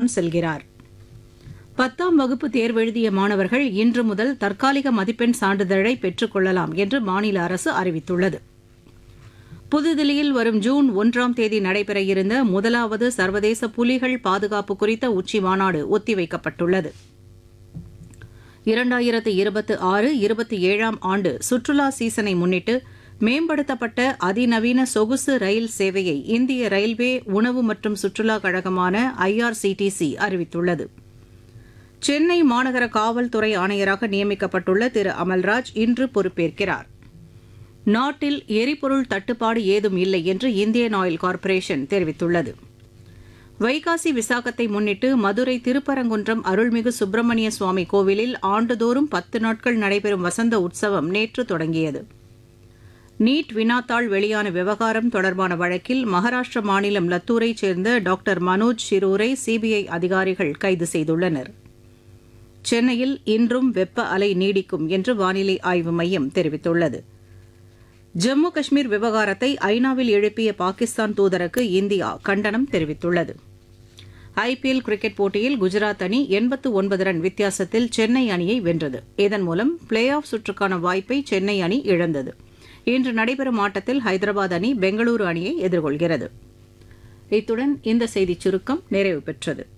ராஜஸ்தான் செல்கிறார் பத்தாம் வகுப்பு தேர்வெழுதிய மாணவர்கள் இன்று முதல் தற்காலிக மதிப்பெண் சான்றிதழை பெற்றுக் கொள்ளலாம் என்று மாநில அரசு அறிவித்துள்ளது புதுதில்லியில் வரும் ஜூன் ஒன்றாம் தேதி நடைபெற இருந்த முதலாவது சர்வதேச புலிகள் பாதுகாப்பு குறித்த உச்சி மாநாடு ஒத்திவைக்கப்பட்டுள்ளது இரண்டாயிரத்து இருபத்தி ஆறு இருபத்தி ஏழாம் ஆண்டு சுற்றுலா சீசனை முன்னிட்டு மேம்படுத்தப்பட்ட அதிநவீன சொகுசு ரயில் சேவையை இந்திய ரயில்வே உணவு மற்றும் சுற்றுலா கழகமான ஐஆர்சிடிசி அறிவித்துள்ளது சென்னை மாநகர காவல்துறை ஆணையராக நியமிக்கப்பட்டுள்ள திரு அமல்ராஜ் இன்று பொறுப்பேற்கிறார் நாட்டில் எரிபொருள் தட்டுப்பாடு ஏதும் இல்லை என்று இந்தியன் ஆயில் கார்ப்பரேஷன் தெரிவித்துள்ளது வைகாசி விசாகத்தை முன்னிட்டு மதுரை திருப்பரங்குன்றம் அருள்மிகு சுப்பிரமணிய சுவாமி கோவிலில் ஆண்டுதோறும் பத்து நாட்கள் நடைபெறும் வசந்த உற்சவம் நேற்று தொடங்கியது நீட் வினாத்தாள் வெளியான விவகாரம் தொடர்பான வழக்கில் மகாராஷ்டிர மாநிலம் லத்தூரைச் சேர்ந்த டாக்டர் மனோஜ் ஷிரூரை சிபிஐ அதிகாரிகள் கைது செய்துள்ளனர் சென்னையில் இன்றும் வெப்ப அலை நீடிக்கும் என்று வானிலை ஆய்வு மையம் தெரிவித்துள்ளது ஜம்மு காஷ்மீர் விவகாரத்தை ஐநாவில் எழுப்பிய பாகிஸ்தான் தூதருக்கு இந்தியா கண்டனம் தெரிவித்துள்ளது ஐபிஎல் கிரிக்கெட் போட்டியில் குஜராத் அணி எண்பத்து ஒன்பது ரன் வித்தியாசத்தில் சென்னை அணியை வென்றது இதன் மூலம் பிளே ஆஃப் சுற்றுக்கான வாய்ப்பை சென்னை அணி இழந்தது இன்று நடைபெறும் ஆட்டத்தில் ஹைதராபாத் அணி பெங்களூரு அணியை எதிர்கொள்கிறது இத்துடன் இந்த செய்திச் சுருக்கம் நிறைவு பெற்றது